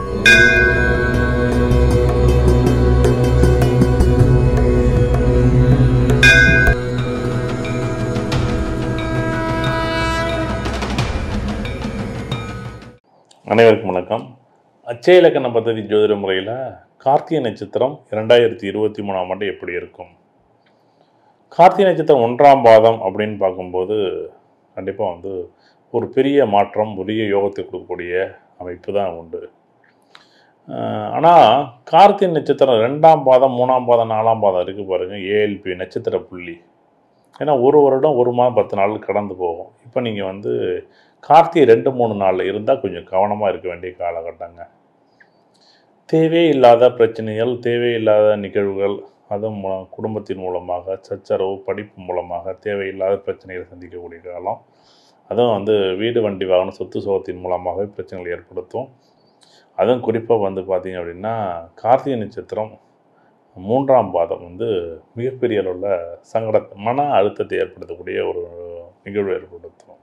அனைவருக்கும் வணக்கம் அச்சய இலக்கண பദ്ധதி ஜோதிட முறையில் கார்த்திகை நட்சத்திரம் இரண்டாயிரத்தி இருபத்தி மூணாம் ஆண்டு எப்படி இருக்கும் கார்த்திகை நட்சத்திரம் ஒன்றாம் பாதம் அப்படின்னு பார்க்கும்போது கண்டிப்பாக வந்து ஒரு பெரிய மாற்றம் பெரிய யோகத்தை கொடுக்கக்கூடிய அமைப்பு தான் உண்டு ஆனால் கார்த்திகை நட்சத்திரம் ரெண்டாம் பாதம் மூணாம் பாதம் நாலாம் பாதம் இருக்குது பாருங்கள் ஏஎல்பி நட்சத்திர புள்ளி ஏன்னா ஒரு வருடம் ஒரு மாதம் பத்து நாள் கடந்து போகும் இப்போ நீங்கள் வந்து கார்த்திகை ரெண்டு மூணு நாளில் இருந்தால் கொஞ்சம் கவனமாக இருக்க வேண்டிய காலகட்டங்க தேவையில்லாத பிரச்சனைகள் தேவையில்லாத நிகழ்வுகள் அதுவும் மூலம் குடும்பத்தின் மூலமாக சச்சரவு படிப்பு மூலமாக தேவையில்லாத பிரச்சனைகளை சந்திக்கக்கூடிய காலம் அதுவும் வந்து வீடு வண்டி வாகனம் சொத்து சுகத்தின் மூலமாகவே பிரச்சனைகள் ஏற்படுத்தும் அதுவும் குறிப்பாக வந்து பார்த்திங்க அப்படின்னா கார்த்திகை நட்சத்திரம் மூன்றாம் பாதம் வந்து மிகப்பெரிய அளவில் சங்கட மன அழுத்தத்தை ஏற்படுத்தக்கூடிய ஒரு நிகழ்வு ஏற்படுத்தும்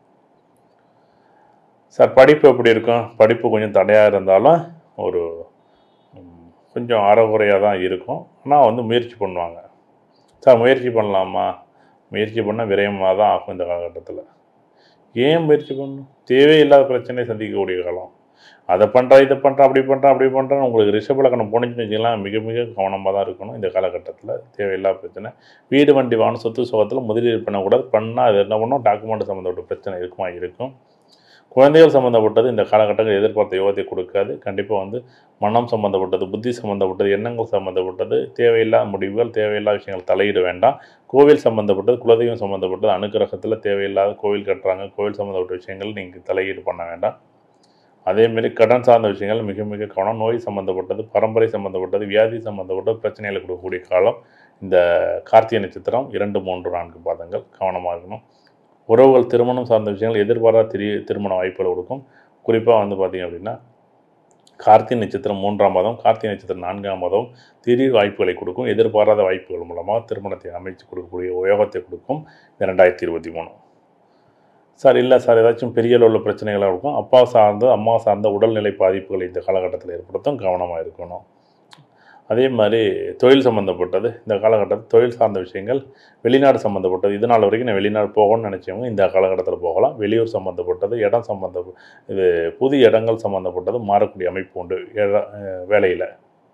சார் படிப்பு எப்படி இருக்கும் படிப்பு கொஞ்சம் தடையாக இருந்தாலும் ஒரு ம், கொஞ்சம் அறகுறையாக தான் இருக்கும் ஆனால் வந்து முயற்சி பண்ணுவாங்க சார் முயற்சி பண்ணலாமா முயற்சி பண்ணால் விரயமாக தான் ஆகும் இந்த காலகட்டத்தில் ஏன் முயற்சி பண்ணணும் தேவையில்லாத பிரச்சனையை சந்திக்கக்கூடிய காலம் அதை பண்ணுறேன் இதை பண்ணுறேன் அப்படி பண்ணுறேன் அப்படி பண்ணுறேன் உங்களுக்கு ரிஷபலக்கணம் போனிச்சுன்னு வச்சுக்கலாம் மிக மிக கவனமாக தான் இருக்கணும் இந்த காலகட்டத்தில் தேவையில்லாத பிரச்சனை வீடு வண்டி வாகனம் சொத்து சுகத்தில் முதலீடு பண்ணக்கூடாது பண்ணால் அது என்ன பண்ணும் டாக்குமெண்ட் சம்மந்தப்பட்ட பிரச்சனை இருக்குமா இருக்கும் குழந்தைகள் சம்மந்தப்பட்டது இந்த காலகட்டங்கள் எதிர்பார்த்த யோகத்தை கொடுக்காது கண்டிப்பாக வந்து மனம் சம்மந்தப்பட்டது புத்தி சம்மந்தப்பட்டது எண்ணங்கள் சம்மந்தப்பட்டது தேவையில்லாத முடிவுகள் தேவையில்லாத விஷயங்கள் தலையிட வேண்டாம் கோவில் சம்மந்தப்பட்டது குலதெய்வம் சம்மந்தப்பட்டது அனுக்கிரகத்தில் தேவையில்லாத கோவில் கட்டுறாங்க கோவில் சம்மந்தப்பட்ட விஷயங்கள் நீங்கள் தலையீடு பண்ண வேண்டாம் அதேமாரி கடன் சார்ந்த விஷயங்கள் மிக மிக கவனம் நோய் சம்மந்தப்பட்டது பரம்பரை சம்மந்தப்பட்டது வியாதி சம்மந்தப்பட்ட பிரச்சனைகளை கொடுக்கக்கூடிய காலம் இந்த கார்த்திகை நட்சத்திரம் இரண்டு மூன்று நான்கு பாதங்கள் கவனமாக இருக்கணும் உறவுகள் திருமணம் சார்ந்த விஷயங்கள் எதிர்பாராத திரு திருமண வாய்ப்புகளை கொடுக்கும் குறிப்பாக வந்து பார்த்திங்க அப்படின்னா கார்த்திகை நட்சத்திரம் மூன்றாம் மாதம் கார்த்திகை நட்சத்திரம் நான்காம் மாதம் திடீர் வாய்ப்புகளை கொடுக்கும் எதிர்பாராத வாய்ப்புகள் மூலமாக திருமணத்தை அமைச்சு கொடுக்கக்கூடிய யோகத்தை கொடுக்கும் இந்த ரெண்டாயிரத்தி இருபத்தி மூணு சார் இல்லை சார் ஏதாச்சும் பெரிய அளவில் பிரச்சனைகளாக இருக்கும் அப்பா சார்ந்த அம்மா சார்ந்த உடல்நிலை பாதிப்புகளை இந்த காலகட்டத்தில் ஏற்படுத்தும் கவனமாக இருக்கணும் அதே மாதிரி தொழில் சம்மந்தப்பட்டது இந்த காலகட்டத்தில் தொழில் சார்ந்த விஷயங்கள் வெளிநாடு சம்மந்தப்பட்டது இது நாள் வரைக்கும் நான் வெளிநாடு போகணும்னு நினச்சவங்க இந்த காலகட்டத்தில் போகலாம் வெளியூர் சம்மந்தப்பட்டது இடம் சம்மந்த இது புது இடங்கள் சம்மந்தப்பட்டது மாறக்கூடிய அமைப்பு உண்டு இட- அஹ் வேலையில்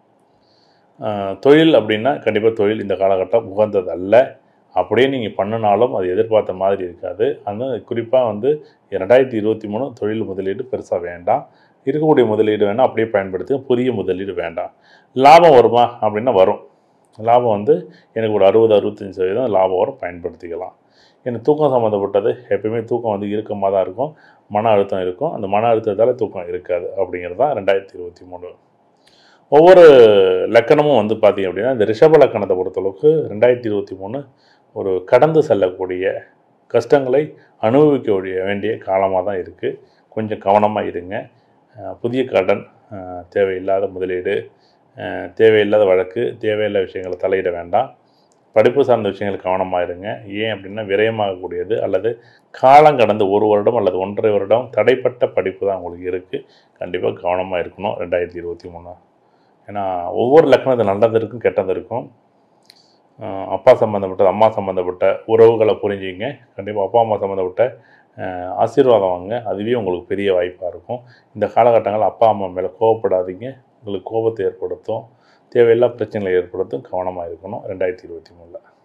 அஹ் தொழில் அப்படின்னா கண்டிப்பாக தொழில் இந்த காலகட்டம் உகந்தது அல்ல அப்படியே நீங்கள் பண்ணினாலும் அது எதிர்பார்த்த மாதிரி இருக்காது அந்த குறிப்பாக வந்து ரெண்டாயிரத்தி இருபத்தி மூணு தொழில் முதலீடு பெருசாக வேண்டாம் இருக்கக்கூடிய முதலீடு வேணால் அப்படியே பயன்படுத்தி புதிய முதலீடு வேண்டாம் லாபம் வருமா அப்படின்னா வரும் லாபம் வந்து எனக்கு ஒரு அறுபது அறுபத்தஞ்சு சதவீதம் லாபம் வரும் பயன்படுத்திக்கலாம் எனக்கு தூக்கம் சம்மந்தப்பட்டது எப்பயுமே தூக்கம் வந்து இறுக்கமாக தான் இருக்கும் மன அழுத்தம் இருக்கும் அந்த மன அழுத்தத்தால் தூக்கம் இருக்காது அப்படிங்கிறது தான் ரெண்டாயிரத்தி இருபத்தி மூணு ஒவ்வொரு லக்கணமும் வந்து பார்த்தீங்க அப்படின்னா இந்த ரிஷப லக்கணத்தை பொறுத்தளவுக்கு ரெண்டாயிரத்தி இருபத்தி மூணு ஒரு கடந்து செல்லக்கூடிய கஷ்டங்களை அனுபவிக்க வேண்டிய வேண்டிய காலமாக தான் இருக்குது கொஞ்சம் கவனமாக இருங்க அஹ் புதிய கடன் அஹ் தேவையில்லாத முதலீடு அஹ் தேவையில்லாத வழக்கு தேவையில்லாத விஷயங்களை தலையிட வேண்டாம் படிப்பு சார்ந்த விஷயங்கள் கவனமாக இருங்க ஏன் அப்படின்னா விரயமாகக்கூடியது அல்லது காலம் கடந்த ஒரு வருடம் அல்லது ஒன்றரை வருடம் தடைப்பட்ட படிப்பு தான் உங்களுக்கு இருக்குது கண்டிப்பாக கவனமாக இருக்கணும் ரெண்டாயிரத்தி இருபத்தி மூணு ஏன்னா ஒவ்வொரு லக்கணத்தில் நல்லது இருக்கும் கெட்டது இருக்கும் அஹ் அப்பா சம்மந்தப்பட்டது அம்மா சம்மந்தப்பட்ட உறவுகளை புரிஞ்சுங்க கண்டிப்பாக அப்பா அம்மா சம்மந்தப்பட்ட அஹ் ஆசீர்வாதம் வாங்க அதுவே உங்களுக்கு பெரிய வாய்ப்பாக இருக்கும் இந்த காலகட்டங்கள் அப்பா அம்மா மேலே கோவப்படாதீங்க உங்களுக்கு கோபத்தை ஏற்படுத்தும் தேவையில்லா பிரச்சனைகளை ஏற்படுத்தும் கவனமாக இருக்கணும் ரெண்டாயிரத்தி இருபத்தி மூணில்